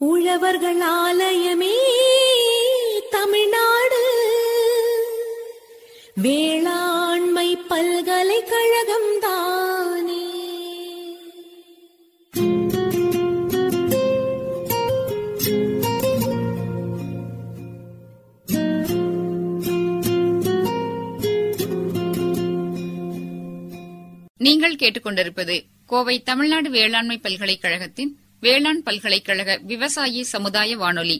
உழவர்கள் ஆலயமே தமிழ்நாடு வேளாண்மை பல்கலைக்கழகம் தானே நீங்கள் கேட்டுக்கொண்டிருப்பது கோவை தமிழ்நாடு வேளாண்மை பல்கலைக்கழகத்தின் வேளாண் பல்கலைக்கழக விவசாயி சமுதாய வானொலி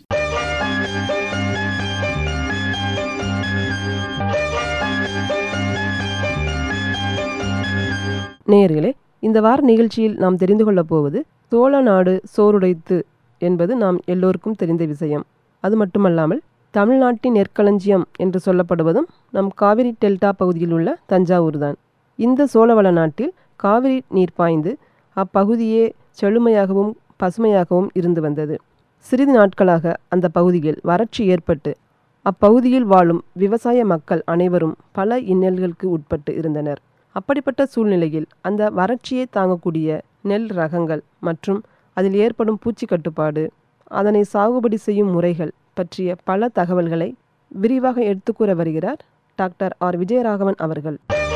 நேயர்களே இந்த வார நிகழ்ச்சியில் நாம் தெரிந்து கொள்ளப் போவது சோழ நாடு சோறுடைத்து என்பது நாம் எல்லோருக்கும் தெரிந்த விஷயம் அது மட்டுமல்லாமல் தமிழ்நாட்டின் நெற்களஞ்சியம் என்று சொல்லப்படுவதும் நம் காவிரி டெல்டா பகுதியில் உள்ள தஞ்சாவூர் தான் இந்த சோழவள நாட்டில் காவிரி நீர் பாய்ந்து அப்பகுதியே செழுமையாகவும் பசுமையாகவும் இருந்து வந்தது சிறிது நாட்களாக அந்த பகுதியில் வறட்சி ஏற்பட்டு அப்பகுதியில் வாழும் விவசாய மக்கள் அனைவரும் பல இன்னல்களுக்கு உட்பட்டு இருந்தனர் அப்படிப்பட்ட சூழ்நிலையில் அந்த வறட்சியை தாங்கக்கூடிய நெல் ரகங்கள் மற்றும் அதில் ஏற்படும் பூச்சி கட்டுப்பாடு அதனை சாகுபடி செய்யும் முறைகள் பற்றிய பல தகவல்களை விரிவாக எடுத்துக்கூற வருகிறார் டாக்டர் ஆர் விஜயராகவன் அவர்கள்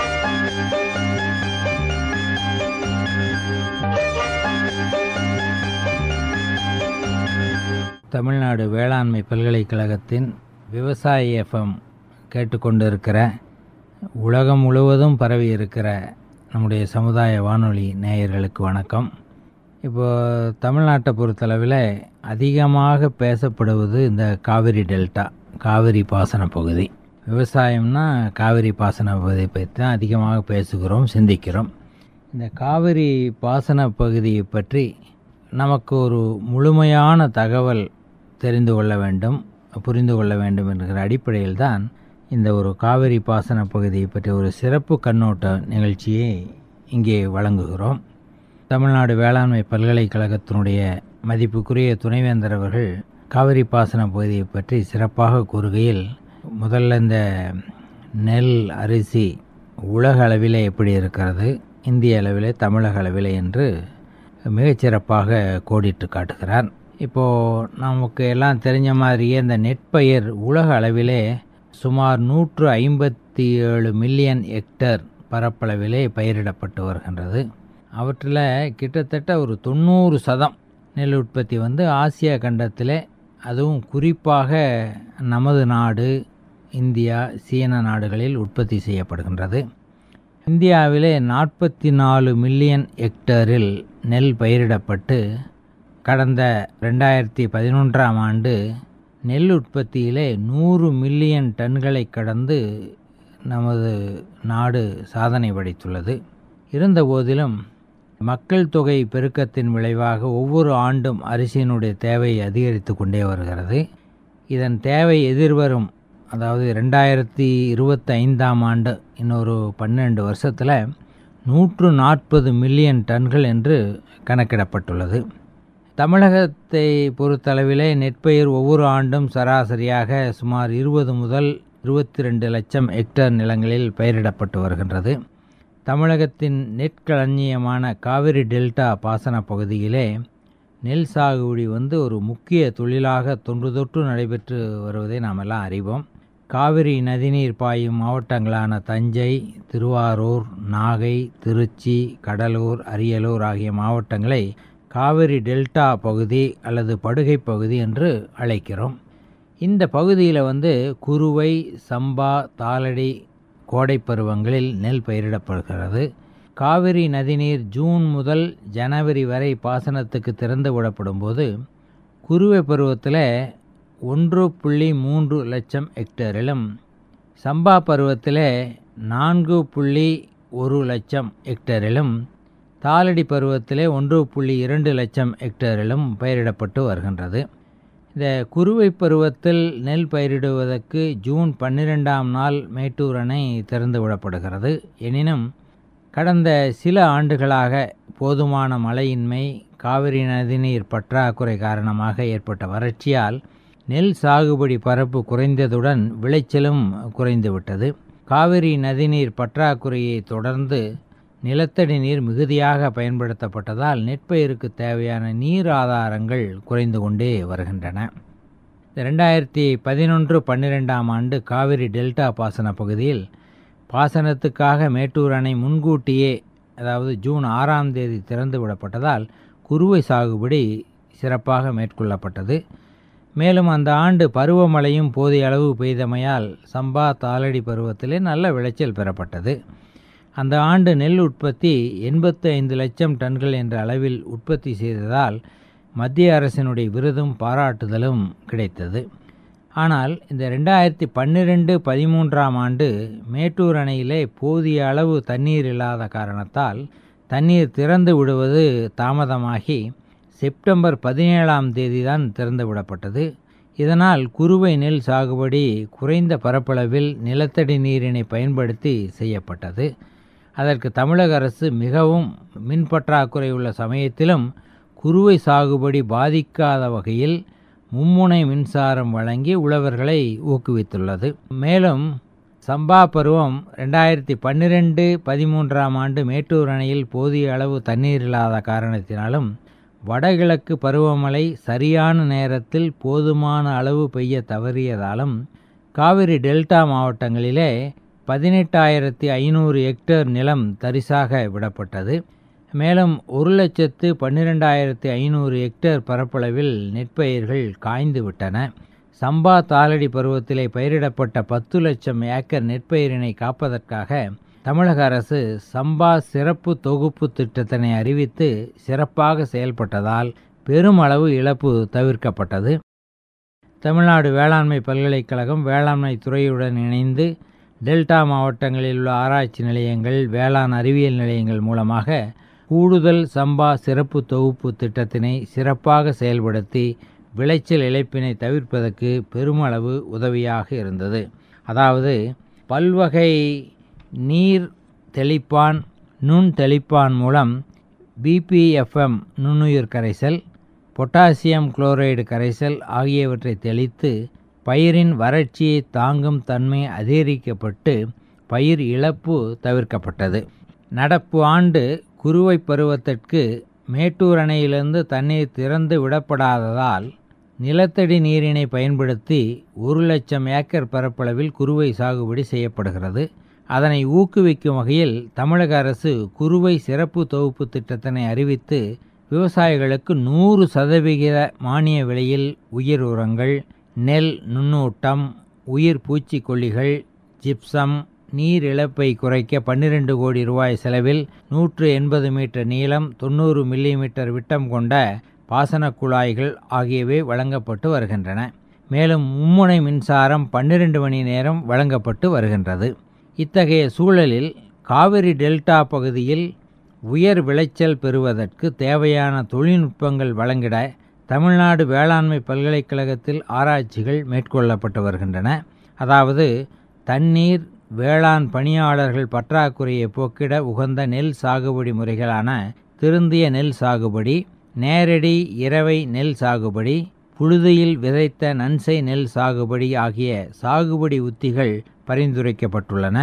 தமிழ்நாடு வேளாண்மை பல்கலைக்கழகத்தின் விவசாய எஃப்எம் கேட்டுக்கொண்டிருக்கிற உலகம் முழுவதும் பரவி இருக்கிற நம்முடைய சமுதாய வானொலி நேயர்களுக்கு வணக்கம் இப்போ தமிழ்நாட்டை பொறுத்தளவில் அதிகமாக பேசப்படுவது இந்த காவிரி டெல்டா காவிரி பாசன பகுதி விவசாயம்னா காவிரி பாசன பகுதியை பற்றி தான் அதிகமாக பேசுகிறோம் சிந்திக்கிறோம் இந்த காவிரி பாசன பகுதியை பற்றி நமக்கு ஒரு முழுமையான தகவல் தெரிந்து கொள்ள வேண்டும் புரிந்து கொள்ள வேண்டும் என்கிற அடிப்படையில் தான் இந்த ஒரு காவிரி பாசன பகுதியை பற்றி ஒரு சிறப்பு கண்ணோட்ட நிகழ்ச்சியை இங்கே வழங்குகிறோம் தமிழ்நாடு வேளாண்மை பல்கலைக்கழகத்தினுடைய மதிப்புக்குரிய துணைவேந்தர் அவர்கள் காவிரி பாசன பகுதியை பற்றி சிறப்பாக கூறுகையில் முதல்ல இந்த நெல் அரிசி உலக அளவிலே எப்படி இருக்கிறது இந்திய அளவிலே தமிழக அளவிலே என்று மிகச்சிறப்பாக கோடிட்டு காட்டுகிறார் இப்போது நமக்கு எல்லாம் தெரிஞ்ச மாதிரியே இந்த நெற்பயிர் உலக அளவிலே சுமார் நூற்று ஐம்பத்தி ஏழு மில்லியன் ஹெக்டர் பரப்பளவிலே பயிரிடப்பட்டு வருகின்றது அவற்றில் கிட்டத்தட்ட ஒரு தொண்ணூறு சதம் நெல் உற்பத்தி வந்து ஆசியா கண்டத்திலே அதுவும் குறிப்பாக நமது நாடு இந்தியா சீன நாடுகளில் உற்பத்தி செய்யப்படுகின்றது இந்தியாவிலே நாற்பத்தி நாலு மில்லியன் ஹெக்டரில் நெல் பயிரிடப்பட்டு கடந்த ரெண்டாயிரத்தி பதினொன்றாம் ஆண்டு நெல் உற்பத்தியிலே நூறு மில்லியன் டன்களை கடந்து நமது நாடு சாதனை படைத்துள்ளது இருந்தபோதிலும் மக்கள் தொகை பெருக்கத்தின் விளைவாக ஒவ்வொரு ஆண்டும் அரிசியினுடைய தேவை அதிகரித்து கொண்டே வருகிறது இதன் தேவை எதிர்வரும் அதாவது ரெண்டாயிரத்தி இருபத்தி ஐந்தாம் ஆண்டு இன்னொரு பன்னெண்டு வருஷத்தில் நூற்று நாற்பது மில்லியன் டன்கள் என்று கணக்கிடப்பட்டுள்ளது தமிழகத்தை பொறுத்தளவிலே நெற்பயிர் ஒவ்வொரு ஆண்டும் சராசரியாக சுமார் இருபது முதல் இருபத்தி ரெண்டு லட்சம் ஹெக்டர் நிலங்களில் பயிரிடப்பட்டு வருகின்றது தமிழகத்தின் நெற்களஞ்சியமான காவிரி டெல்டா பாசன பகுதியிலே நெல் சாகுபடி வந்து ஒரு முக்கிய தொழிலாக தொன்று தொற்று நடைபெற்று வருவதை நாம் எல்லாம் அறிவோம் காவிரி நதிநீர் பாயும் மாவட்டங்களான தஞ்சை திருவாரூர் நாகை திருச்சி கடலூர் அரியலூர் ஆகிய மாவட்டங்களை காவிரி டெல்டா பகுதி அல்லது படுகை பகுதி என்று அழைக்கிறோம் இந்த பகுதியில் வந்து குறுவை சம்பா தாளடி கோடை பருவங்களில் நெல் பயிரிடப்படுகிறது காவிரி நதிநீர் ஜூன் முதல் ஜனவரி வரை பாசனத்துக்கு திறந்து விடப்படும் போது குறுவை பருவத்தில் ஒன்று புள்ளி மூன்று லட்சம் ஹெக்டேரிலும் சம்பா பருவத்தில் நான்கு புள்ளி ஒரு லட்சம் ஹெக்டேரிலும் தாளடி பருவத்திலே ஒன்று புள்ளி இரண்டு லட்சம் ஹெக்டேரிலும் பயிரிடப்பட்டு வருகின்றது இந்த குறுவை பருவத்தில் நெல் பயிரிடுவதற்கு ஜூன் பன்னிரெண்டாம் நாள் மேட்டூர் அணை திறந்து விடப்படுகிறது எனினும் கடந்த சில ஆண்டுகளாக போதுமான மழையின்மை காவிரி நதிநீர் பற்றாக்குறை காரணமாக ஏற்பட்ட வறட்சியால் நெல் சாகுபடி பரப்பு குறைந்ததுடன் விளைச்சலும் குறைந்துவிட்டது காவிரி நதிநீர் பற்றாக்குறையை தொடர்ந்து நிலத்தடி நீர் மிகுதியாக பயன்படுத்தப்பட்டதால் நெற்பயிருக்கு தேவையான நீர் ஆதாரங்கள் குறைந்து கொண்டே வருகின்றன ரெண்டாயிரத்தி பதினொன்று பன்னிரெண்டாம் ஆண்டு காவிரி டெல்டா பாசன பகுதியில் பாசனத்துக்காக மேட்டூர் அணை முன்கூட்டியே அதாவது ஜூன் ஆறாம் தேதி திறந்து விடப்பட்டதால் குறுவை சாகுபடி சிறப்பாக மேற்கொள்ளப்பட்டது மேலும் அந்த ஆண்டு பருவமழையும் போதிய அளவு பெய்தமையால் சம்பா தாளடி பருவத்திலே நல்ல விளைச்சல் பெறப்பட்டது அந்த ஆண்டு நெல் உற்பத்தி எண்பத்தி ஐந்து லட்சம் டன்கள் என்ற அளவில் உற்பத்தி செய்ததால் மத்திய அரசினுடைய விருதும் பாராட்டுதலும் கிடைத்தது ஆனால் இந்த ரெண்டாயிரத்தி பன்னிரெண்டு பதிமூன்றாம் ஆண்டு மேட்டூர் அணையிலே போதிய அளவு தண்ணீர் இல்லாத காரணத்தால் தண்ணீர் திறந்து விடுவது தாமதமாகி செப்டம்பர் பதினேழாம் தேதி தான் திறந்து விடப்பட்டது இதனால் குறுவை நெல் சாகுபடி குறைந்த பரப்பளவில் நிலத்தடி நீரினை பயன்படுத்தி செய்யப்பட்டது அதற்கு தமிழக அரசு மிகவும் மின் பற்றாக்குறை உள்ள சமயத்திலும் குறுவை சாகுபடி பாதிக்காத வகையில் மும்முனை மின்சாரம் வழங்கி உழவர்களை ஊக்குவித்துள்ளது மேலும் சம்பா பருவம் ரெண்டாயிரத்தி பன்னிரெண்டு பதிமூன்றாம் ஆண்டு மேட்டூர் அணையில் போதிய அளவு தண்ணீர் இல்லாத காரணத்தினாலும் வடகிழக்கு பருவமழை சரியான நேரத்தில் போதுமான அளவு பெய்ய தவறியதாலும் காவிரி டெல்டா மாவட்டங்களிலே பதினெட்டாயிரத்தி ஐநூறு ஹெக்டேர் நிலம் தரிசாக விடப்பட்டது மேலும் ஒரு லட்சத்து பன்னிரெண்டாயிரத்தி ஐநூறு ஹெக்டேர் பரப்பளவில் நெற்பயிர்கள் காய்ந்து விட்டன சம்பா தாளடி பருவத்திலே பயிரிடப்பட்ட பத்து லட்சம் ஏக்கர் நெற்பயிரினை காப்பதற்காக தமிழக அரசு சம்பா சிறப்பு தொகுப்பு திட்டத்தினை அறிவித்து சிறப்பாக செயல்பட்டதால் பெருமளவு இழப்பு தவிர்க்கப்பட்டது தமிழ்நாடு வேளாண்மை பல்கலைக்கழகம் வேளாண்மை துறையுடன் இணைந்து டெல்டா மாவட்டங்களில் உள்ள ஆராய்ச்சி நிலையங்கள் வேளாண் அறிவியல் நிலையங்கள் மூலமாக கூடுதல் சம்பா சிறப்பு தொகுப்பு திட்டத்தினை சிறப்பாக செயல்படுத்தி விளைச்சல் இழப்பினை தவிர்ப்பதற்கு பெருமளவு உதவியாக இருந்தது அதாவது பல்வகை நீர் தெளிப்பான் நுண் தெளிப்பான் மூலம் பிபிஎஃப்எம் நுண்ணுயிர் கரைசல் பொட்டாசியம் குளோரைடு கரைசல் ஆகியவற்றை தெளித்து பயிரின் வறட்சியை தாங்கும் தன்மை அதிகரிக்கப்பட்டு பயிர் இழப்பு தவிர்க்கப்பட்டது நடப்பு ஆண்டு குறுவை பருவத்திற்கு மேட்டூர் அணையிலிருந்து தண்ணீர் திறந்து விடப்படாததால் நிலத்தடி நீரினை பயன்படுத்தி ஒரு லட்சம் ஏக்கர் பரப்பளவில் குறுவை சாகுபடி செய்யப்படுகிறது அதனை ஊக்குவிக்கும் வகையில் தமிழக அரசு குறுவை சிறப்பு தொகுப்பு திட்டத்தினை அறிவித்து விவசாயிகளுக்கு நூறு சதவிகித மானிய விலையில் உயிர் உரங்கள் நெல் நுண்ணூட்டம் உயிர் பூச்சிக்கொல்லிகள் ஜிப்சம் நீர் இழப்பை குறைக்க பன்னிரண்டு கோடி ரூபாய் செலவில் நூற்று எண்பது மீட்டர் நீளம் தொண்ணூறு மில்லிமீட்டர் விட்டம் கொண்ட பாசன குழாய்கள் ஆகியவை வழங்கப்பட்டு வருகின்றன மேலும் மும்முனை மின்சாரம் பன்னிரண்டு மணி நேரம் வழங்கப்பட்டு வருகின்றது இத்தகைய சூழலில் காவிரி டெல்டா பகுதியில் உயர் விளைச்சல் பெறுவதற்கு தேவையான தொழில்நுட்பங்கள் வழங்கிட தமிழ்நாடு வேளாண்மை பல்கலைக்கழகத்தில் ஆராய்ச்சிகள் மேற்கொள்ளப்பட்டு வருகின்றன அதாவது தண்ணீர் வேளாண் பணியாளர்கள் பற்றாக்குறையை போக்கிட உகந்த நெல் சாகுபடி முறைகளான திருந்திய நெல் சாகுபடி நேரடி இரவை நெல் சாகுபடி புழுதியில் விதைத்த நன்சை நெல் சாகுபடி ஆகிய சாகுபடி உத்திகள் பரிந்துரைக்கப்பட்டுள்ளன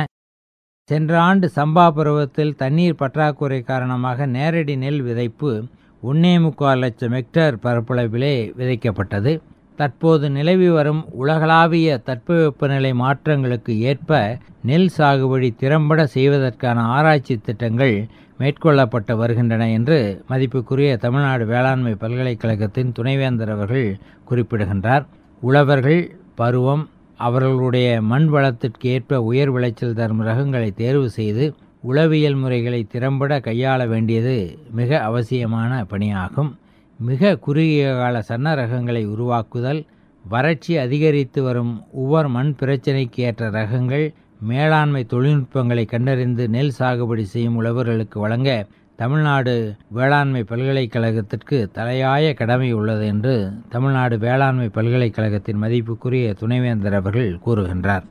சென்ற ஆண்டு சம்பா பருவத்தில் தண்ணீர் பற்றாக்குறை காரணமாக நேரடி நெல் விதைப்பு ஒன்னே முக்கால் லட்சம் ஹெக்டேர் பரப்பளவிலே விதைக்கப்பட்டது தற்போது நிலவி வரும் உலகளாவிய தட்பவெப்பநிலை மாற்றங்களுக்கு ஏற்ப நெல் சாகுபடி திறம்பட செய்வதற்கான ஆராய்ச்சி திட்டங்கள் மேற்கொள்ளப்பட்டு வருகின்றன என்று மதிப்புக்குரிய தமிழ்நாடு வேளாண்மை பல்கலைக்கழகத்தின் துணைவேந்தர் அவர்கள் குறிப்பிடுகின்றார் உழவர்கள் பருவம் அவர்களுடைய மண் வளத்திற்கு ஏற்ப உயர் விளைச்சல் தரும் ரகங்களை தேர்வு செய்து உளவியல் முறைகளை திறம்பட கையாள வேண்டியது மிக அவசியமான பணியாகும் மிக குறுகிய கால சன்ன ரகங்களை உருவாக்குதல் வறட்சி அதிகரித்து வரும் உவர் மண் பிரச்சினைக்கு ஏற்ற ரகங்கள் மேலாண்மை தொழில்நுட்பங்களை கண்டறிந்து நெல் சாகுபடி செய்யும் உழவர்களுக்கு வழங்க தமிழ்நாடு வேளாண்மை பல்கலைக்கழகத்திற்கு தலையாய கடமை உள்ளது என்று தமிழ்நாடு வேளாண்மை பல்கலைக்கழகத்தின் மதிப்புக்குரிய துணைவேந்தர் அவர்கள் கூறுகின்றார்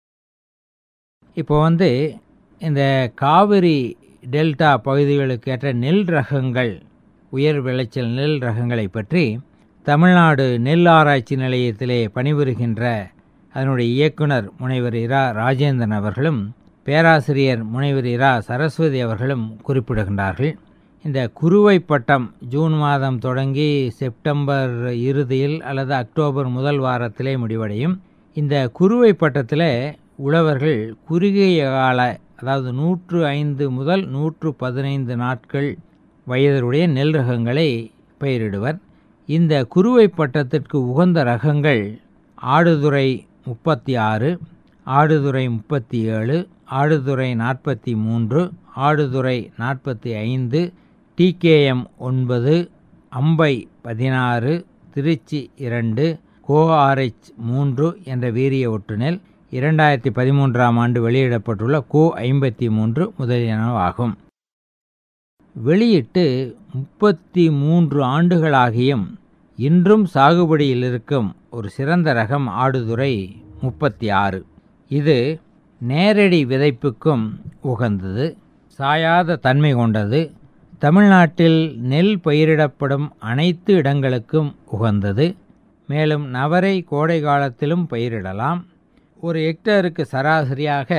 இப்போ வந்து இந்த காவிரி டெல்டா பகுதிகளுக்கு ஏற்ற நெல் ரகங்கள் உயர் விளைச்சல் நெல் ரகங்களை பற்றி தமிழ்நாடு நெல் ஆராய்ச்சி நிலையத்திலே பணிபுரிகின்ற அதனுடைய இயக்குனர் முனைவர் இரா ராஜேந்திரன் அவர்களும் பேராசிரியர் முனைவர் இரா சரஸ்வதி அவர்களும் குறிப்பிடுகின்றார்கள் இந்த குறுவை பட்டம் ஜூன் மாதம் தொடங்கி செப்டம்பர் இறுதியில் அல்லது அக்டோபர் முதல் வாரத்திலே முடிவடையும் இந்த குறுவை பட்டத்தில் உழவர்கள் குறுகிய கால அதாவது நூற்று ஐந்து முதல் நூற்று பதினைந்து நாட்கள் வயதுடைய நெல் ரகங்களை பயிரிடுவர் இந்த குறுவை பட்டத்திற்கு உகந்த ரகங்கள் ஆடுதுறை முப்பத்தி ஆறு ஆடுதுறை முப்பத்தி ஏழு ஆடுதுறை நாற்பத்தி மூன்று ஆடுதுறை நாற்பத்தி ஐந்து டிகேஎம் ஒன்பது அம்பை பதினாறு திருச்சி இரண்டு கோஆர்ஹெச் மூன்று என்ற வீரிய ஒட்டுநெல் இரண்டாயிரத்தி பதிமூன்றாம் ஆண்டு வெளியிடப்பட்டுள்ள கோ ஐம்பத்தி மூன்று முதலியனவாகும் வெளியிட்டு முப்பத்தி மூன்று ஆண்டுகளாகியும் இன்றும் சாகுபடியில் இருக்கும் ஒரு சிறந்த ரகம் ஆடுதுறை முப்பத்தி ஆறு இது நேரடி விதைப்புக்கும் உகந்தது சாயாத தன்மை கொண்டது தமிழ்நாட்டில் நெல் பயிரிடப்படும் அனைத்து இடங்களுக்கும் உகந்தது மேலும் நவரை கோடை காலத்திலும் பயிரிடலாம் ஒரு ஹெக்டருக்கு சராசரியாக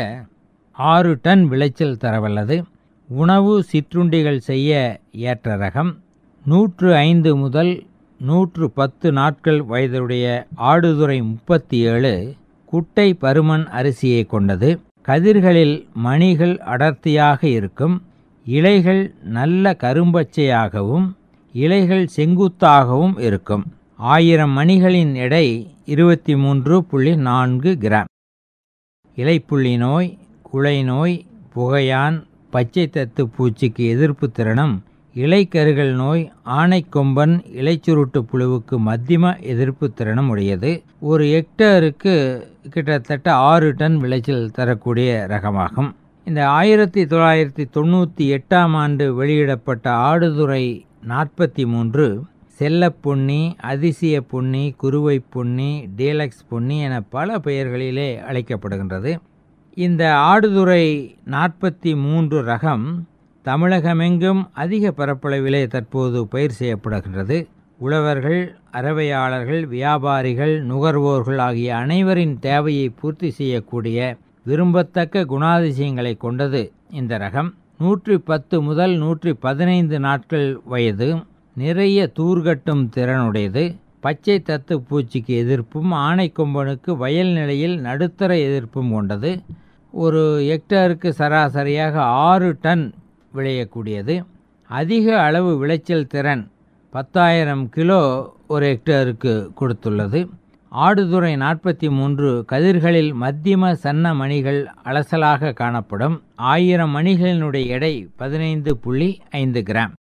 ஆறு டன் விளைச்சல் தரவல்லது உணவு சிற்றுண்டிகள் செய்ய ஏற்ற ரகம் நூற்று ஐந்து முதல் நூற்று பத்து நாட்கள் வயதுடைய ஆடுதுறை முப்பத்தி ஏழு குட்டை பருமன் அரிசியை கொண்டது கதிர்களில் மணிகள் அடர்த்தியாக இருக்கும் இலைகள் நல்ல கரும்பச்சையாகவும் இலைகள் செங்குத்தாகவும் இருக்கும் ஆயிரம் மணிகளின் எடை இருபத்தி மூன்று புள்ளி நான்கு கிராம் இலைப்புள்ளி நோய் குலை நோய் புகையான் பச்சை தத்து பூச்சிக்கு எதிர்ப்பு திறனும் இலைக்கருகள் நோய் ஆனைக்கொம்பன் இலைச்சுருட்டு புழுவுக்கு மத்தியம எதிர்ப்பு திறனும் உடையது ஒரு ஹெக்டருக்கு கிட்டத்தட்ட ஆறு டன் விளைச்சல் தரக்கூடிய ரகமாகும் இந்த ஆயிரத்தி தொள்ளாயிரத்தி தொண்ணூற்றி எட்டாம் ஆண்டு வெளியிடப்பட்ட ஆடுதுறை நாற்பத்தி மூன்று செல்லப்புண்ணி அதிசய புண்ணி குருவை புண்ணி டீலக்ஸ் புண்ணி என பல பெயர்களிலே அழைக்கப்படுகின்றது இந்த ஆடுதுறை நாற்பத்தி மூன்று ரகம் தமிழகமெங்கும் அதிக பரப்பளவிலே தற்போது பயிர் செய்யப்படுகின்றது உழவர்கள் அறவையாளர்கள் வியாபாரிகள் நுகர்வோர்கள் ஆகிய அனைவரின் தேவையை பூர்த்தி செய்யக்கூடிய விரும்பத்தக்க குணாதிசயங்களை கொண்டது இந்த ரகம் நூற்றி பத்து முதல் நூற்றி பதினைந்து நாட்கள் வயது நிறைய தூர்கட்டும் திறனுடையது பச்சை தத்து பூச்சிக்கு எதிர்ப்பும் ஆனைக்கொம்பனுக்கு வயல் நிலையில் நடுத்தர எதிர்ப்பும் கொண்டது ஒரு ஹெக்டருக்கு சராசரியாக ஆறு டன் விளையக்கூடியது அதிக அளவு விளைச்சல் திறன் பத்தாயிரம் கிலோ ஒரு ஹெக்டருக்கு கொடுத்துள்ளது ஆடுதுறை நாற்பத்தி மூன்று கதிர்களில் மத்தியம சன்ன மணிகள் அலசலாக காணப்படும் ஆயிரம் மணிகளினுடைய எடை பதினைந்து புள்ளி ஐந்து கிராம்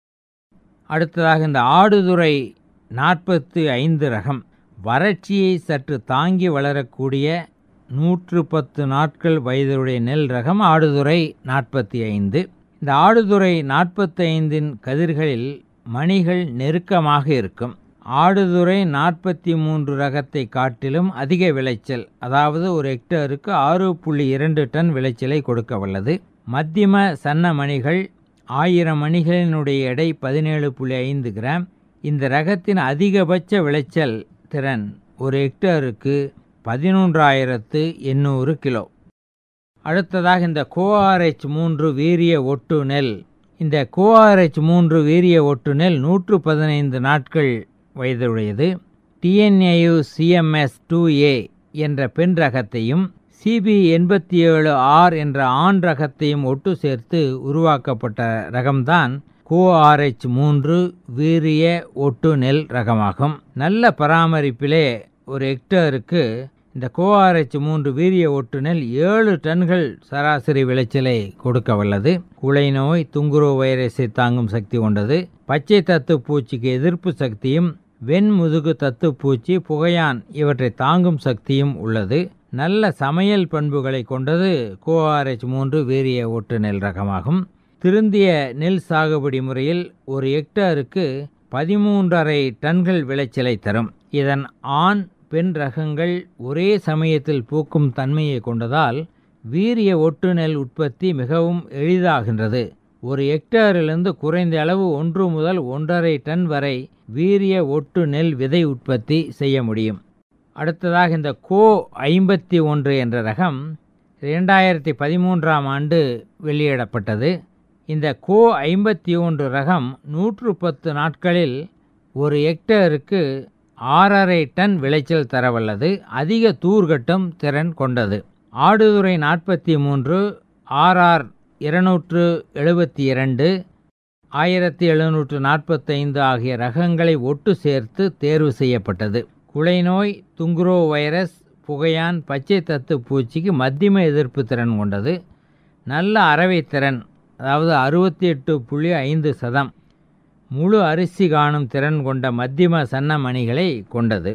அடுத்ததாக இந்த ஆடுதுறை நாற்பத்து ஐந்து ரகம் வறட்சியை சற்று தாங்கி வளரக்கூடிய நூற்று பத்து நாட்கள் வயதுடைய நெல் ரகம் ஆடுதுறை நாற்பத்தி ஐந்து இந்த ஆடுதுறை நாற்பத்தி ஐந்தின் கதிர்களில் மணிகள் நெருக்கமாக இருக்கும் ஆடுதுறை நாற்பத்தி மூன்று ரகத்தை காட்டிலும் அதிக விளைச்சல் அதாவது ஒரு ஹெக்டருக்கு ஆறு புள்ளி இரண்டு டன் விளைச்சலை கொடுக்க வல்லது மத்தியம சன்ன மணிகள் ஆயிரம் மணிகளினுடைய எடை பதினேழு புள்ளி ஐந்து கிராம் இந்த ரகத்தின் அதிகபட்ச விளைச்சல் திறன் ஒரு ஹெக்டருக்கு பதினொன்றாயிரத்து எண்ணூறு கிலோ அடுத்ததாக இந்த கோஆர்ஹெச் மூன்று வீரிய ஒட்டு நெல் இந்த கோஆர்ஹெச் மூன்று வீரிய ஒட்டு நெல் நூற்று பதினைந்து நாட்கள் வயதுடையது டிஎன்ஏயு சிஎம்எஸ் டூ ஏ என்ற பெண் ரகத்தையும் சிபி எண்பத்தி ஏழு ஆர் என்ற ஆண் ரகத்தையும் ஒட்டு சேர்த்து உருவாக்கப்பட்ட ரகம்தான் கோஆர்ஹெச் மூன்று வீரிய ஒட்டு நெல் ரகமாகும் நல்ல பராமரிப்பிலே ஒரு ஹெக்டருக்கு இந்த கோஆர்ஹெச் மூன்று வீரிய ஒட்டு நெல் ஏழு டன்கள் சராசரி விளைச்சலை கொடுக்க வல்லது குலை நோய் துங்குரு வைரஸை தாங்கும் சக்தி கொண்டது பச்சை தத்து பூச்சிக்கு எதிர்ப்பு சக்தியும் வெண்முதுகு தத்து பூச்சி புகையான் இவற்றை தாங்கும் சக்தியும் உள்ளது நல்ல சமையல் பண்புகளை கொண்டது கோஆர்ஹெச் மூன்று வீரிய ஒட்டு நெல் ரகமாகும் திருந்திய நெல் சாகுபடி முறையில் ஒரு ஹெக்டருக்கு பதிமூன்றரை டன்கள் விளைச்சலை தரும் இதன் ஆண் பெண் ரகங்கள் ஒரே சமயத்தில் பூக்கும் தன்மையை கொண்டதால் வீரிய ஒட்டு நெல் உற்பத்தி மிகவும் எளிதாகின்றது ஒரு ஹெக்டேரிலிருந்து குறைந்த அளவு ஒன்று முதல் ஒன்றரை டன் வரை வீரிய ஒட்டு நெல் விதை உற்பத்தி செய்ய முடியும் அடுத்ததாக இந்த கோ ஐம்பத்தி ஒன்று என்ற ரகம் இரண்டாயிரத்தி பதிமூன்றாம் ஆண்டு வெளியிடப்பட்டது இந்த கோ ஐம்பத்தி ஒன்று ரகம் நூற்று பத்து நாட்களில் ஒரு ஹெக்டேருக்கு ஆறரை டன் விளைச்சல் தரவல்லது அதிக தூர்கட்டும் திறன் கொண்டது ஆடுதுறை நாற்பத்தி மூன்று ஆர்ஆர் இருநூற்று எழுபத்தி இரண்டு ஆயிரத்தி எழுநூற்று நாற்பத்தைந்து ஆகிய ரகங்களை ஒட்டு சேர்த்து தேர்வு செய்யப்பட்டது குலைநோய் துங்குரோ வைரஸ் புகையான் பச்சை தத்து பூச்சிக்கு மத்தியம எதிர்ப்பு திறன் கொண்டது நல்ல அரவை திறன் அதாவது அறுபத்தி எட்டு புள்ளி ஐந்து சதம் முழு அரிசி காணும் திறன் கொண்ட மத்தியம சன்ன மணிகளை கொண்டது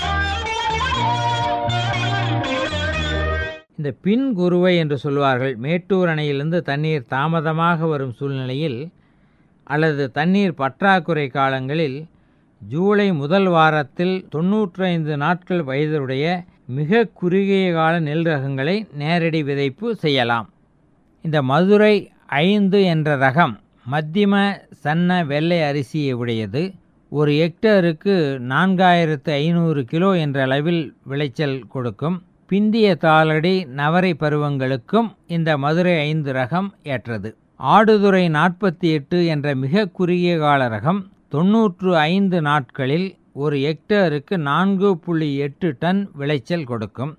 இந்த பின் குருவை என்று சொல்வார்கள் மேட்டூர் அணையிலிருந்து தண்ணீர் தாமதமாக வரும் சூழ்நிலையில் அல்லது தண்ணீர் பற்றாக்குறை காலங்களில் ஜூலை முதல் வாரத்தில் தொன்னூற்றைந்து நாட்கள் வயதுடைய மிக குறுகிய கால நெல் ரகங்களை நேரடி விதைப்பு செய்யலாம் இந்த மதுரை ஐந்து என்ற ரகம் மத்தியம சன்ன வெள்ளை அரிசியை உடையது ஒரு ஹெக்டருக்கு நான்காயிரத்து ஐநூறு கிலோ என்ற அளவில் விளைச்சல் கொடுக்கும் பிந்திய தாளடி நவரை பருவங்களுக்கும் இந்த மதுரை ஐந்து ரகம் ஏற்றது ஆடுதுறை நாற்பத்தி எட்டு என்ற மிக குறுகிய கால ரகம் தொன்னூற்று ஐந்து நாட்களில் ஒரு ஹெக்டேருக்கு நான்கு புள்ளி எட்டு டன் விளைச்சல் கொடுக்கும்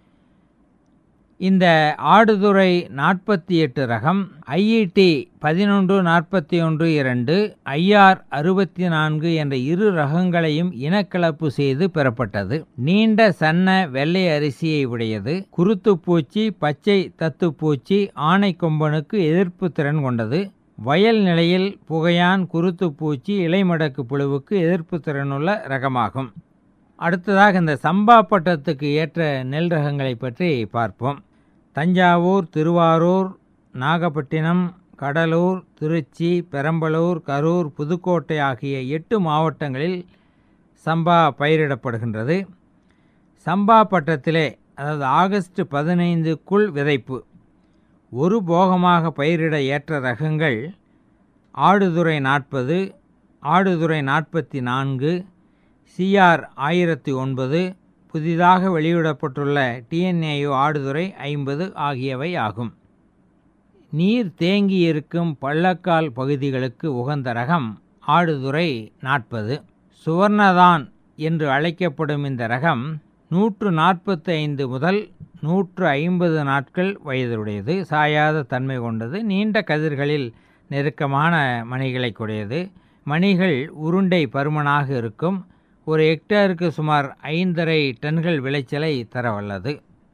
இந்த ஆடுதுறை நாற்பத்தி எட்டு ரகம் ஐஇடி பதினொன்று நாற்பத்தி ஒன்று இரண்டு ஐஆர் அறுபத்தி நான்கு என்ற இரு ரகங்களையும் இனக்கலப்பு செய்து பெறப்பட்டது நீண்ட சன்ன வெள்ளை அரிசியை உடையது குருத்துப்பூச்சி பச்சை தத்துப்பூச்சி ஆணை கொம்பனுக்கு எதிர்ப்பு திறன் கொண்டது வயல் நிலையில் புகையான் குருத்துப்பூச்சி இலைமடக்கு புழுவுக்கு எதிர்ப்பு திறனுள்ள ரகமாகும் அடுத்ததாக இந்த சம்பா பட்டத்துக்கு ஏற்ற நெல் ரகங்களை பற்றி பார்ப்போம் தஞ்சாவூர் திருவாரூர் நாகப்பட்டினம் கடலூர் திருச்சி பெரம்பலூர் கரூர் புதுக்கோட்டை ஆகிய எட்டு மாவட்டங்களில் சம்பா பயிரிடப்படுகின்றது சம்பா பட்டத்திலே அதாவது ஆகஸ்ட் பதினைந்துக்குள் விதைப்பு ஒரு போகமாக பயிரிட ஏற்ற ரகங்கள் ஆடுதுறை நாற்பது ஆடுதுறை நாற்பத்தி நான்கு சிஆர் ஆயிரத்தி ஒன்பது புதிதாக வெளியிடப்பட்டுள்ள டிஎன்ஏயு ஆடுதுறை ஐம்பது ஆகியவை ஆகும் நீர் தேங்கி இருக்கும் பள்ளக்கால் பகுதிகளுக்கு உகந்த ரகம் ஆடுதுறை நாற்பது சுவர்ணதான் என்று அழைக்கப்படும் இந்த ரகம் நூற்று நாற்பத்தி ஐந்து முதல் நூற்று ஐம்பது நாட்கள் வயதுடையது சாயாத தன்மை கொண்டது நீண்ட கதிர்களில் நெருக்கமான மணிகளை கூடியது மணிகள் உருண்டை பருமனாக இருக்கும் ஒரு ஹெக்டேருக்கு சுமார் ஐந்தரை டன்கள் விளைச்சலை தரவல்லது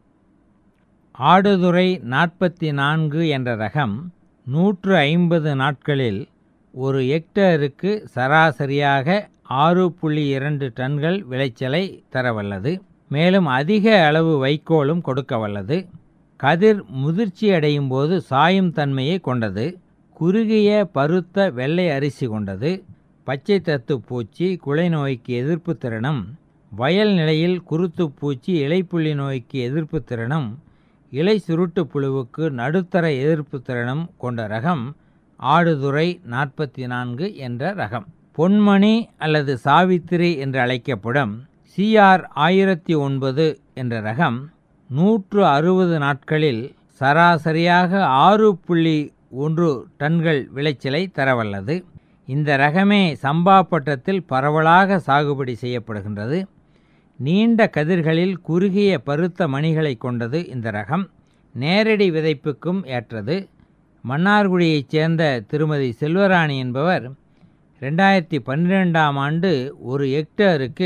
ஆடுதுறை நாற்பத்தி நான்கு என்ற ரகம் நூற்று ஐம்பது நாட்களில் ஒரு ஹெக்டேருக்கு சராசரியாக ஆறு புள்ளி இரண்டு டன்கள் விளைச்சலை தரவல்லது மேலும் அதிக அளவு வைக்கோலும் கொடுக்க வல்லது கதிர் முதிர்ச்சி அடையும் போது சாயும் தன்மையை கொண்டது குறுகிய பருத்த வெள்ளை அரிசி கொண்டது பச்சை தத்து பூச்சி குலை நோய்க்கு எதிர்ப்பு திறனும் வயல் நிலையில் குருத்து பூச்சி இலைப்புள்ளி நோய்க்கு எதிர்ப்பு திறனும் இலை சுருட்டு புழுவுக்கு நடுத்தர எதிர்ப்பு திறனும் கொண்ட ரகம் ஆடுதுறை நாற்பத்தி நான்கு என்ற ரகம் பொன்மணி அல்லது சாவித்திரி என்று அழைக்கப்படும் சிஆர் ஆயிரத்தி ஒன்பது என்ற ரகம் நூற்று அறுபது நாட்களில் சராசரியாக ஆறு புள்ளி ஒன்று டன்கள் விளைச்சலை தரவல்லது இந்த ரகமே சம்பா பட்டத்தில் பரவலாக சாகுபடி செய்யப்படுகின்றது நீண்ட கதிர்களில் குறுகிய பருத்த மணிகளை கொண்டது இந்த ரகம் நேரடி விதைப்புக்கும் ஏற்றது மன்னார்குடியைச் சேர்ந்த திருமதி செல்வராணி என்பவர் ரெண்டாயிரத்தி பன்னிரெண்டாம் ஆண்டு ஒரு ஹெக்டேருக்கு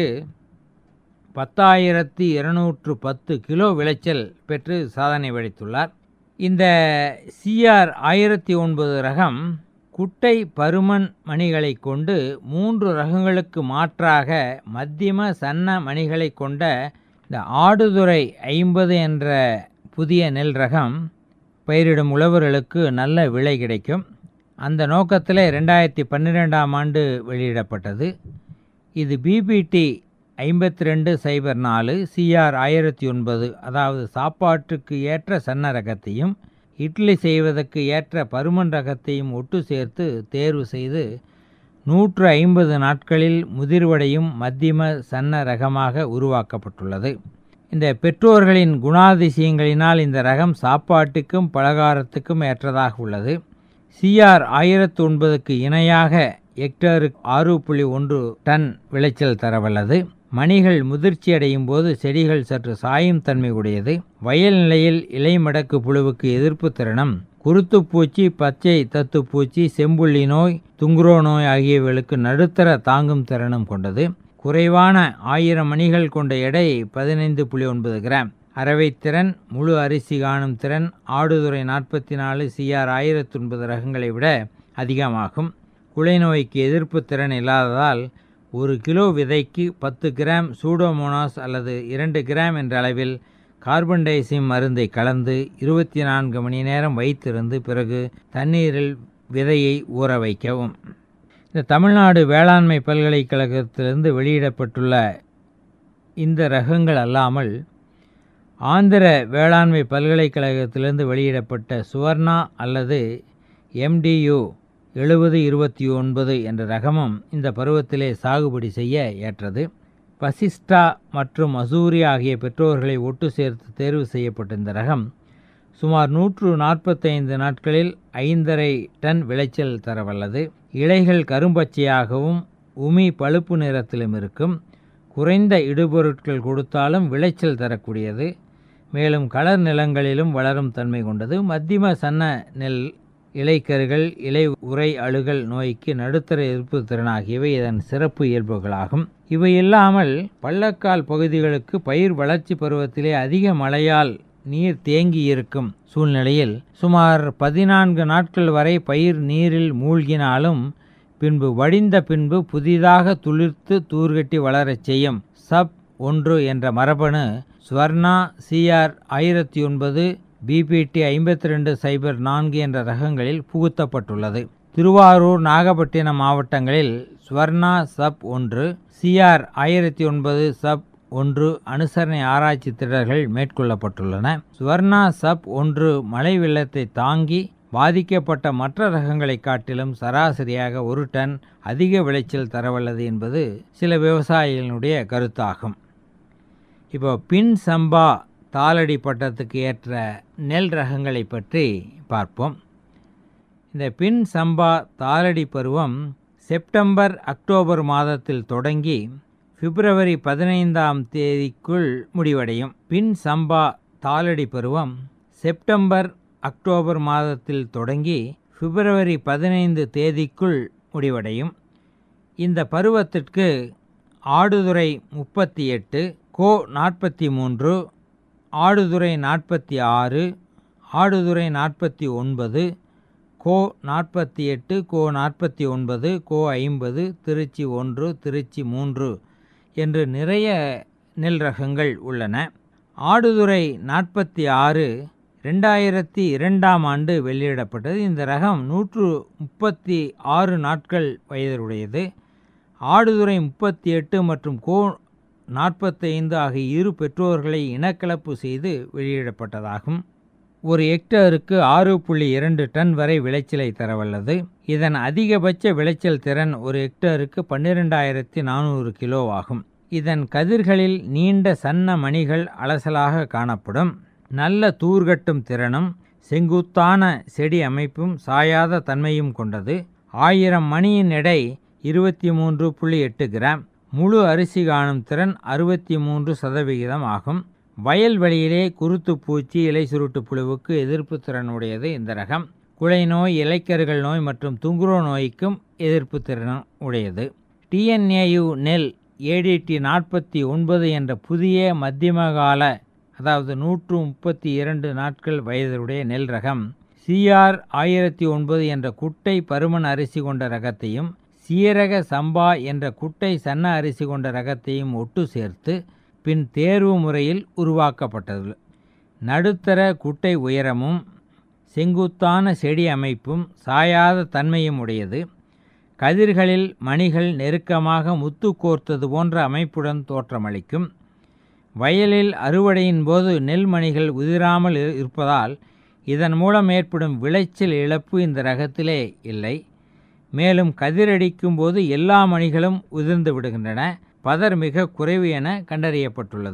பத்தாயிரத்தி இருநூற்று பத்து கிலோ விளைச்சல் பெற்று சாதனை படைத்துள்ளார் இந்த சிஆர் ஆயிரத்தி ஒன்பது ரகம் குட்டை பருமன் மணிகளை கொண்டு மூன்று ரகங்களுக்கு மாற்றாக மத்தியம சன்ன மணிகளை கொண்ட இந்த ஆடுதுறை ஐம்பது என்ற புதிய நெல் ரகம் பயிரிடும் உழவர்களுக்கு நல்ல விலை கிடைக்கும் அந்த நோக்கத்தில் ரெண்டாயிரத்தி பன்னிரெண்டாம் ஆண்டு வெளியிடப்பட்டது இது பிபிடி ஐம்பத்தி ரெண்டு சைபர் நாலு சிஆர் ஆயிரத்தி ஒன்பது அதாவது சாப்பாட்டுக்கு ஏற்ற சன்ன ரகத்தையும் இட்லி செய்வதற்கு ஏற்ற பருமன் ரகத்தையும் ஒட்டு சேர்த்து தேர்வு செய்து நூற்று ஐம்பது நாட்களில் முதிர்வடையும் மத்தியம சன்ன ரகமாக உருவாக்கப்பட்டுள்ளது இந்த பெற்றோர்களின் குணாதிசயங்களினால் இந்த ரகம் சாப்பாட்டுக்கும் பலகாரத்துக்கும் ஏற்றதாக உள்ளது சிஆர் ஆயிரத்து ஒன்பதுக்கு இணையாக ஹெக்டருக்கு ஆறு புள்ளி ஒன்று டன் விளைச்சல் தரவல்லது மணிகள் முதிர்ச்சி அடையும் போது செடிகள் சற்று சாயும் தன்மை உடையது வயல் நிலையில் இலை மடக்கு புழுவுக்கு எதிர்ப்பு திறனும் குருத்துப்பூச்சி பச்சை தத்துப்பூச்சி செம்புள்ளி நோய் துங்குரோ நோய் ஆகியவைகளுக்கு நடுத்தர தாங்கும் திறனும் கொண்டது குறைவான ஆயிரம் மணிகள் கொண்ட எடை பதினைந்து புள்ளி ஒன்பது கிராம் அரவைத்திறன் முழு அரிசி காணும் திறன் ஆடுதுறை நாற்பத்தி நாலு சிஆர் ஆயிரத்தி ஒன்பது ரகங்களை விட அதிகமாகும் குலை நோய்க்கு எதிர்ப்பு திறன் இல்லாததால் ஒரு கிலோ விதைக்கு பத்து கிராம் சூடோமோனாஸ் அல்லது இரண்டு கிராம் என்ற அளவில் கார்பன் டைசிம் மருந்தை கலந்து இருபத்தி நான்கு மணி நேரம் வைத்திருந்து பிறகு தண்ணீரில் விதையை ஊற வைக்கவும் இந்த தமிழ்நாடு வேளாண்மை பல்கலைக்கழகத்திலிருந்து வெளியிடப்பட்டுள்ள இந்த ரகங்கள் அல்லாமல் ஆந்திர வேளாண்மை பல்கலைக்கழகத்திலிருந்து வெளியிடப்பட்ட சுவர்ணா அல்லது எம்டியு எழுபது இருபத்தி ஒன்பது என்ற ரகமும் இந்த பருவத்திலே சாகுபடி செய்ய ஏற்றது பசிஸ்டா மற்றும் அசூரி ஆகிய பெற்றோர்களை ஒட்டு சேர்த்து தேர்வு செய்யப்பட்ட இந்த ரகம் சுமார் நூற்று நாற்பத்தைந்து நாட்களில் ஐந்தரை டன் விளைச்சல் தரவல்லது இலைகள் கரும்பச்சையாகவும் உமி பழுப்பு நிறத்திலும் இருக்கும் குறைந்த இடுபொருட்கள் கொடுத்தாலும் விளைச்சல் தரக்கூடியது மேலும் கலர் நிலங்களிலும் வளரும் தன்மை கொண்டது மத்தியம சன்ன நெல் இலைக்கருகள் இலை உரை அழுகல் நோய்க்கு நடுத்தர எதிர்ப்பு திறன் ஆகியவை இதன் சிறப்பு இயல்புகளாகும் இவை இல்லாமல் பள்ளக்கால் பகுதிகளுக்கு பயிர் வளர்ச்சி பருவத்திலே அதிக மழையால் நீர் தேங்கி இருக்கும் சூழ்நிலையில் சுமார் பதினான்கு நாட்கள் வரை பயிர் நீரில் மூழ்கினாலும் பின்பு வடிந்த பின்பு புதிதாக துளிர்த்து தூர்கட்டி வளரச் செய்யும் சப் ஒன்று என்ற மரபணு ஸ்வர்ணா சிஆர் ஆயிரத்தி ஒன்பது பிபிடி ஐம்பத்தி ரெண்டு சைபர் நான்கு என்ற ரகங்களில் புகுத்தப்பட்டுள்ளது திருவாரூர் நாகப்பட்டினம் மாவட்டங்களில் ஸ்வர்ணா சப் ஒன்று சிஆர் ஆயிரத்தி ஒன்பது சப் ஒன்று அனுசரணை ஆராய்ச்சி திட்டங்கள் மேற்கொள்ளப்பட்டுள்ளன ஸ்வர்ணா சப் ஒன்று மழை வெள்ளத்தை தாங்கி பாதிக்கப்பட்ட மற்ற ரகங்களை காட்டிலும் சராசரியாக ஒரு டன் அதிக விளைச்சல் தரவல்லது என்பது சில விவசாயிகளுடைய கருத்தாகும் இப்போ பின் சம்பா தாளடி பட்டத்துக்கு ஏற்ற நெல் ரகங்களை பற்றி பார்ப்போம் இந்த பின் சம்பா தாளடி பருவம் செப்டம்பர் அக்டோபர் மாதத்தில் தொடங்கி பிப்ரவரி பதினைந்தாம் தேதிக்குள் முடிவடையும் பின் சம்பா தாளடி பருவம் செப்டம்பர் அக்டோபர் மாதத்தில் தொடங்கி பிப்ரவரி பதினைந்து தேதிக்குள் முடிவடையும் இந்த பருவத்திற்கு ஆடுதுறை முப்பத்தி எட்டு கோ நாற்பத்தி மூன்று ஆடுதுறை நாற்பத்தி ஆறு ஆடுதுறை நாற்பத்தி ஒன்பது கோ நாற்பத்தி எட்டு கோ நாற்பத்தி ஒன்பது கோ ஐம்பது திருச்சி ஒன்று திருச்சி மூன்று என்று நிறைய நெல் ரகங்கள் உள்ளன ஆடுதுறை நாற்பத்தி ஆறு ரெண்டாயிரத்தி இரண்டாம் ஆண்டு வெளியிடப்பட்டது இந்த ரகம் நூற்று முப்பத்தி ஆறு நாட்கள் வயதுடையது ஆடுதுறை முப்பத்தி எட்டு மற்றும் கோ நாற்பத்தைந்து ஆகிய இரு பெற்றோர்களை இனக்கலப்பு செய்து வெளியிடப்பட்டதாகும் ஒரு ஹெக்டருக்கு ஆறு புள்ளி இரண்டு டன் வரை விளைச்சலை தரவல்லது இதன் அதிகபட்ச விளைச்சல் திறன் ஒரு ஹெக்டருக்கு பன்னிரெண்டாயிரத்தி நானூறு கிலோ ஆகும் இதன் கதிர்களில் நீண்ட சன்ன மணிகள் அலசலாக காணப்படும் நல்ல தூர்கட்டும் திறனும் செங்குத்தான செடி அமைப்பும் சாயாத தன்மையும் கொண்டது ஆயிரம் மணியின் எடை இருபத்தி மூன்று புள்ளி எட்டு கிராம் முழு அரிசி காணும் திறன் அறுபத்தி மூன்று சதவிகிதம் ஆகும் வயல்வெளியிலே குருத்து பூச்சி இலை சுருட்டு புழுவுக்கு எதிர்ப்பு திறன் உடையது இந்த ரகம் குலை நோய் இலைக்கருகள் நோய் மற்றும் துங்குரோ நோய்க்கும் எதிர்ப்பு திறன் உடையது டிஎன்ஏயு நெல் ஏடிடி நாற்பத்தி ஒன்பது என்ற புதிய மத்தியம கால அதாவது நூற்று முப்பத்தி இரண்டு நாட்கள் வயதுடைய நெல் ரகம் சிஆர் ஆயிரத்தி ஒன்பது என்ற குட்டை பருமன் அரிசி கொண்ட ரகத்தையும் சீரக சம்பா என்ற குட்டை சன்ன அரிசி கொண்ட ரகத்தையும் ஒட்டு சேர்த்து பின் தேர்வு முறையில் உருவாக்கப்பட்டது நடுத்தர குட்டை உயரமும் செங்குத்தான செடி அமைப்பும் சாயாத தன்மையும் உடையது கதிர்களில் மணிகள் நெருக்கமாக முத்து கோர்த்தது போன்ற அமைப்புடன் தோற்றமளிக்கும் வயலில் அறுவடையின் போது நெல் மணிகள் உதிராமல் இருப்பதால் இதன் மூலம் ஏற்படும் விளைச்சல் இழப்பு இந்த ரகத்திலே இல்லை மேலும் கதிரடிக்கும் போது எல்லா மணிகளும் உதிர்ந்து விடுகின்றன பதர் மிக குறைவு என கண்டறியப்பட்டுள்ளது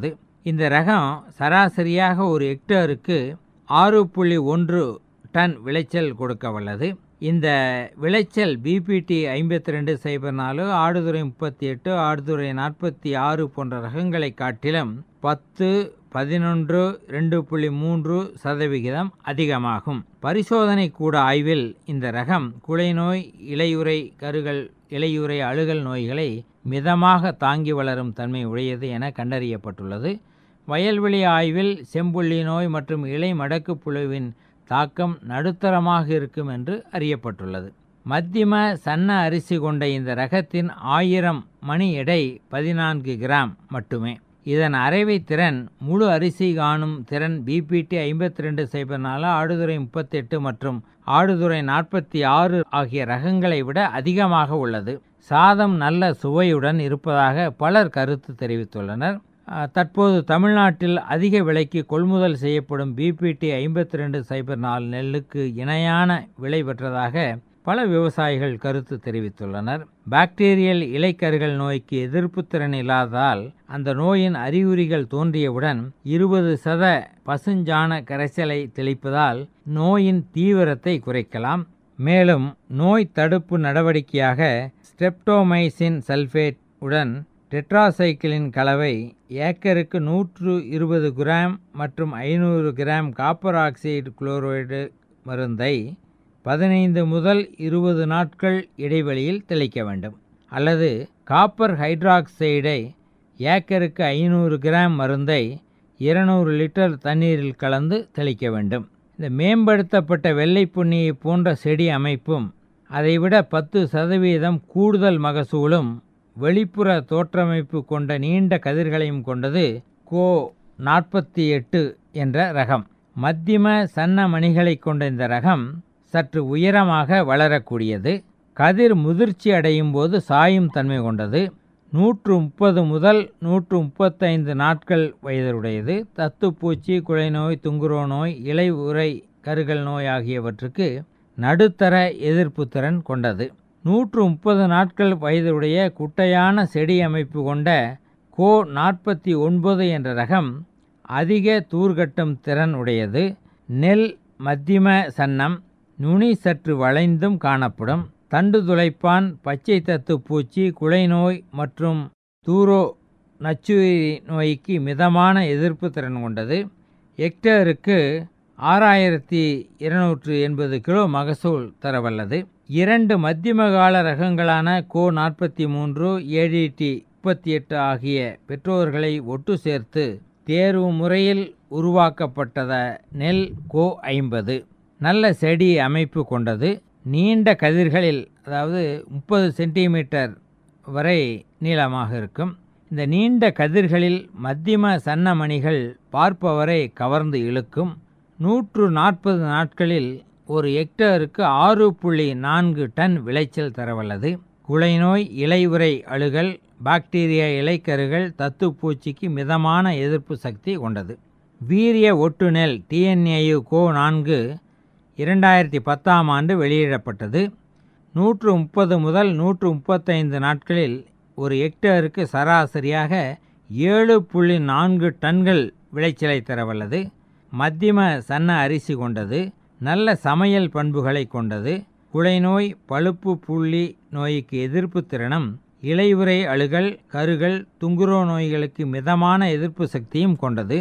இந்த ரகம் சராசரியாக ஒரு ஹெக்டேருக்கு ஆறு புள்ளி ஒன்று டன் விளைச்சல் கொடுக்க வல்லது இந்த விளைச்சல் பிபிடி ஐம்பத்தி ரெண்டு சைபர் நாலு ஆடுதுறை முப்பத்தி எட்டு ஆடுதுறை நாற்பத்தி ஆறு போன்ற ரகங்களை காட்டிலும் பத்து பதினொன்று ரெண்டு புள்ளி மூன்று சதவிகிதம் அதிகமாகும் பரிசோதனை கூட ஆய்வில் இந்த ரகம் குலைநோய் இலையுறை கருகள் இலையுறை அழுகல் நோய்களை மிதமாக தாங்கி வளரும் தன்மை உடையது என கண்டறியப்பட்டுள்ளது வயல்வெளி ஆய்வில் செம்புள்ளி நோய் மற்றும் இலை மடக்கு புழுவின் தாக்கம் நடுத்தரமாக இருக்கும் என்று அறியப்பட்டுள்ளது மத்தியம சன்ன அரிசி கொண்ட இந்த ரகத்தின் ஆயிரம் மணி எடை பதினான்கு கிராம் மட்டுமே இதன் அரைவை திறன் முழு அரிசி காணும் திறன் பிபிடி ஐம்பத்தி ரெண்டு சைபர் நாலு ஆடுதுறை முப்பத்தெட்டு மற்றும் ஆடுதுறை நாற்பத்தி ஆறு ஆகிய ரகங்களை விட அதிகமாக உள்ளது சாதம் நல்ல சுவையுடன் இருப்பதாக பலர் கருத்து தெரிவித்துள்ளனர் அஹ், தற்போது தமிழ்நாட்டில் அதிக விலைக்கு கொள்முதல் செய்யப்படும் பிபிடி ஐம்பத்தி ரெண்டு சைபர் நாலு நெல்லுக்கு இணையான விலை பெற்றதாக பல விவசாயிகள் கருத்து தெரிவித்துள்ளனர் பாக்டீரியல் இலைக்கருகள் நோய்க்கு எதிர்ப்பு திறன் இல்லாததால் அந்த நோயின் அறிகுறிகள் தோன்றியவுடன் இருபது சத பசுஞ்சாண கரைசலை தெளிப்பதால் நோயின் தீவிரத்தை குறைக்கலாம் மேலும் நோய் தடுப்பு நடவடிக்கையாக ஸ்டெப்டோமைசின் சல்ஃபேட் உடன் டெட்ராசைக்கிளின் கலவை ஏக்கருக்கு நூற்று இருபது கிராம் மற்றும் ஐநூறு கிராம் காப்பர் ஆக்சைடு குளோரைடு மருந்தை பதினைந்து முதல் இருபது நாட்கள் இடைவெளியில் தெளிக்க வேண்டும் அல்லது காப்பர் ஹைட்ராக்சைடை ஏக்கருக்கு ஐநூறு கிராம் மருந்தை இருநூறு லிட்டர் தண்ணீரில் கலந்து தெளிக்க வேண்டும் இந்த மேம்படுத்தப்பட்ட வெள்ளை புண்ணியை போன்ற செடி அமைப்பும் அதைவிட பத்து சதவீதம் கூடுதல் மகசூலும் வெளிப்புற தோற்றமைப்பு கொண்ட நீண்ட கதிர்களையும் கொண்டது கோ நாற்பத்தி எட்டு என்ற ரகம் மத்தியம சன்ன மணிகளை கொண்ட இந்த ரகம் சற்று உயரமாக வளரக்கூடியது கதிர் முதிர்ச்சி அடையும் போது சாயும் தன்மை கொண்டது நூற்று முப்பது முதல் நூற்று முப்பத்தைந்து நாட்கள் வயதுடையது தத்துப்பூச்சி குலைநோய் துங்குரோ நோய் இலை உறை கருகல் நோய் ஆகியவற்றுக்கு நடுத்தர எதிர்ப்பு திறன் கொண்டது நூற்று முப்பது நாட்கள் வயதுடைய குட்டையான செடி அமைப்பு கொண்ட கோ நாற்பத்தி ஒன்பது என்ற ரகம் அதிக தூர்கட்டும் திறன் உடையது நெல் மத்தியம சன்னம் நுனி சற்று வளைந்தும் காணப்படும் தண்டு துளைப்பான் பச்சை தத்து பூச்சி குலைநோய் மற்றும் தூரோ நச்சுயிரி நோய்க்கு மிதமான எதிர்ப்பு திறன் கொண்டது ஹெக்டேருக்கு ஆறாயிரத்தி இருநூற்று எண்பது கிலோ மகசூல் தரவல்லது இரண்டு மத்தியம கால ரகங்களான கோ நாற்பத்தி மூன்று ஏடிடி முப்பத்தி எட்டு ஆகிய பெற்றோர்களை ஒட்டு சேர்த்து தேர்வு முறையில் உருவாக்கப்பட்டத நெல் கோ ஐம்பது நல்ல செடி அமைப்பு கொண்டது நீண்ட கதிர்களில் அதாவது முப்பது சென்டிமீட்டர் வரை நீளமாக இருக்கும் இந்த நீண்ட கதிர்களில் மத்தியம சன்ன மணிகள் பார்ப்பவரை கவர்ந்து இழுக்கும் நூற்று நாற்பது நாட்களில் ஒரு ஹெக்டேருக்கு ஆறு புள்ளி நான்கு டன் விளைச்சல் தரவல்லது குலைநோய் இலையுறை அழுகல் பாக்டீரியா இலைக்கருகள் தத்துப்பூச்சிக்கு மிதமான எதிர்ப்பு சக்தி கொண்டது வீரிய ஒட்டு நெல் டிஎன்ஏயு கோ நான்கு இரண்டாயிரத்தி பத்தாம் ஆண்டு வெளியிடப்பட்டது நூற்று முப்பது முதல் நூற்று முப்பத்தைந்து நாட்களில் ஒரு ஹெக்டேருக்கு சராசரியாக ஏழு புள்ளி நான்கு டன்கள் விளைச்சலை தரவல்லது மத்தியம சன்ன அரிசி கொண்டது நல்ல சமையல் பண்புகளை கொண்டது குலைநோய் பழுப்பு புள்ளி நோய்க்கு எதிர்ப்பு திறனும் இலையுறை அழுகல் கருகள் துங்குரோ நோய்களுக்கு மிதமான எதிர்ப்பு சக்தியும் கொண்டது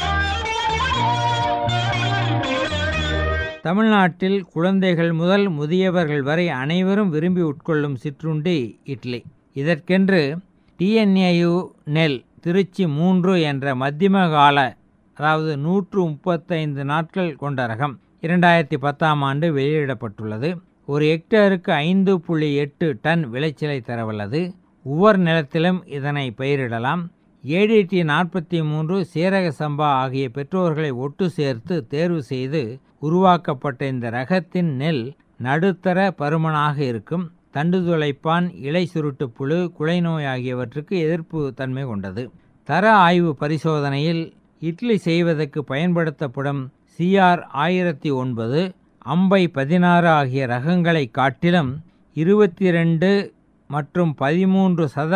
தமிழ்நாட்டில் குழந்தைகள் முதல் முதியவர்கள் வரை அனைவரும் விரும்பி உட்கொள்ளும் சிற்றுண்டி இட்லி இதற்கென்று டிஎன்ஏயு நெல் திருச்சி மூன்று என்ற மத்தியம கால அதாவது நூற்று முப்பத்தைந்து நாட்கள் கொண்ட ரகம் இரண்டாயிரத்தி பத்தாம் ஆண்டு வெளியிடப்பட்டுள்ளது ஒரு ஹெக்டேருக்கு ஐந்து புள்ளி எட்டு டன் விளைச்சலை தரவல்லது உவர் நிலத்திலும் இதனை பயிரிடலாம் ஏடிடி நாற்பத்தி மூன்று சீரக சம்பா ஆகிய பெற்றோர்களை ஒட்டு சேர்த்து தேர்வு செய்து உருவாக்கப்பட்ட இந்த ரகத்தின் நெல் நடுத்தர பருமனாக இருக்கும் தண்டு துளைப்பான் இலை சுருட்டு புழு குலைநோய் ஆகியவற்றுக்கு எதிர்ப்பு தன்மை கொண்டது தர ஆய்வு பரிசோதனையில் இட்லி செய்வதற்கு பயன்படுத்தப்படும் சிஆர் ஆயிரத்தி ஒன்பது அம்பை பதினாறு ஆகிய ரகங்களை காட்டிலும் இருபத்தி ரெண்டு மற்றும் பதிமூன்று சதம்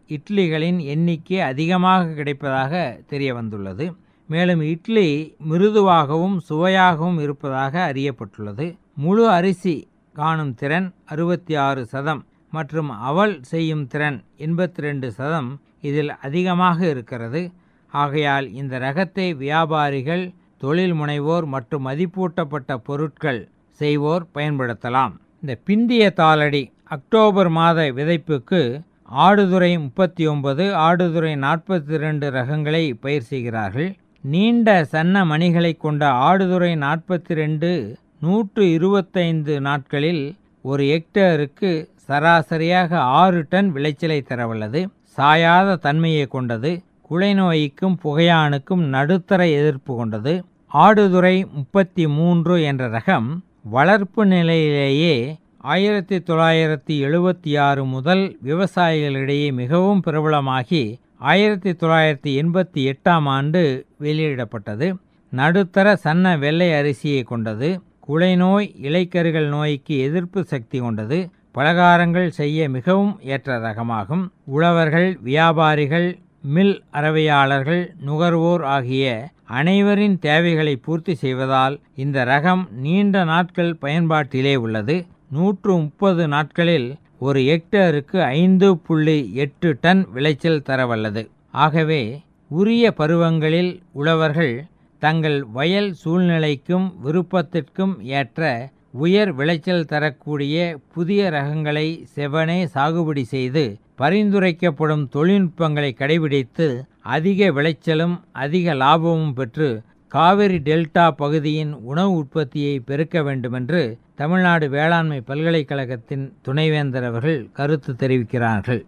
இட்லிகளின் எண்ணிக்கை அதிகமாக கிடைப்பதாக தெரிய வந்துள்ளது மேலும் இட்லி மிருதுவாகவும் சுவையாகவும் இருப்பதாக அறியப்பட்டுள்ளது முழு அரிசி காணும் திறன் அறுபத்தி ஆறு சதம் மற்றும் அவல் செய்யும் திறன் எண்பத்தி ரெண்டு சதம் இதில் அதிகமாக இருக்கிறது ஆகையால் இந்த ரகத்தை வியாபாரிகள் தொழில் முனைவோர் மற்றும் மதிப்பூட்டப்பட்ட பொருட்கள் செய்வோர் பயன்படுத்தலாம் இந்த பிந்திய தாளடி அக்டோபர் மாத விதைப்புக்கு ஆடுதுறை முப்பத்தி ஒன்பது ஆடுதுறை நாற்பத்தி ரெண்டு ரகங்களை பயிர் செய்கிறார்கள் நீண்ட சன்ன மணிகளை கொண்ட ஆடுதுறை நாற்பத்தி ரெண்டு நூற்று இருபத்தைந்து நாட்களில் ஒரு ஹெக்டேருக்கு சராசரியாக ஆறு டன் விளைச்சலை தரவல்லது சாயாத தன்மையை கொண்டது குலைநோய்க்கும் புகையானுக்கும் நடுத்தர எதிர்ப்பு கொண்டது ஆடுதுறை முப்பத்தி மூன்று என்ற ரகம் வளர்ப்பு நிலையிலேயே ஆயிரத்தி தொள்ளாயிரத்தி எழுபத்தி ஆறு முதல் விவசாயிகளிடையே மிகவும் பிரபலமாகி ஆயிரத்தி தொள்ளாயிரத்தி எண்பத்தி எட்டாம் ஆண்டு வெளியிடப்பட்டது நடுத்தர சன்ன வெள்ளை அரிசியை கொண்டது குலைநோய் இலைக்கருகள் நோய்க்கு எதிர்ப்பு சக்தி கொண்டது பலகாரங்கள் செய்ய மிகவும் ஏற்ற ரகமாகும் உழவர்கள் வியாபாரிகள் மில் அறவையாளர்கள் நுகர்வோர் ஆகிய அனைவரின் தேவைகளை பூர்த்தி செய்வதால் இந்த ரகம் நீண்ட நாட்கள் பயன்பாட்டிலே உள்ளது நூற்று முப்பது நாட்களில் ஒரு ஹெக்டேருக்கு ஐந்து புள்ளி எட்டு டன் விளைச்சல் தரவல்லது ஆகவே உரிய பருவங்களில் உழவர்கள் தங்கள் வயல் சூழ்நிலைக்கும் விருப்பத்திற்கும் ஏற்ற உயர் விளைச்சல் தரக்கூடிய புதிய ரகங்களை செவனே சாகுபடி செய்து பரிந்துரைக்கப்படும் தொழில்நுட்பங்களை கடைபிடித்து அதிக விளைச்சலும் அதிக லாபமும் பெற்று காவிரி டெல்டா பகுதியின் உணவு உற்பத்தியை பெருக்க வேண்டுமென்று தமிழ்நாடு வேளாண்மை பல்கலைக்கழகத்தின் துணைவேந்தர் அவர்கள் கருத்து தெரிவிக்கிறார்கள்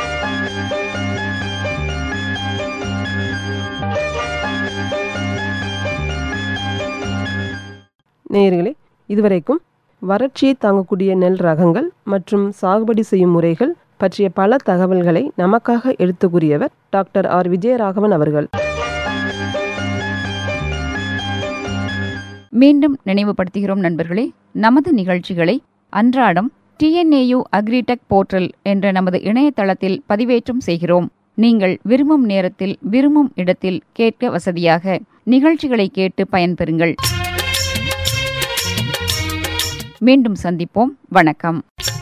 நேயர்களே இதுவரைக்கும் வறட்சியை தாங்கக்கூடிய நெல் ரகங்கள் மற்றும் சாகுபடி செய்யும் முறைகள் பற்றிய பல தகவல்களை நமக்காக எடுத்து கூறியவர் டாக்டர் ஆர் விஜயராகவன் அவர்கள் மீண்டும் நினைவுபடுத்துகிறோம் நண்பர்களே நமது நிகழ்ச்சிகளை அன்றாடம் டிஎன்ஏயு அக்ரிடெக் போர்ட்டல் என்ற நமது இணையதளத்தில் பதிவேற்றம் செய்கிறோம் நீங்கள் விரும்பும் நேரத்தில் விரும்பும் இடத்தில் கேட்க வசதியாக நிகழ்ச்சிகளை கேட்டு பயன்பெறுங்கள் மீண்டும் சந்திப்போம் வணக்கம்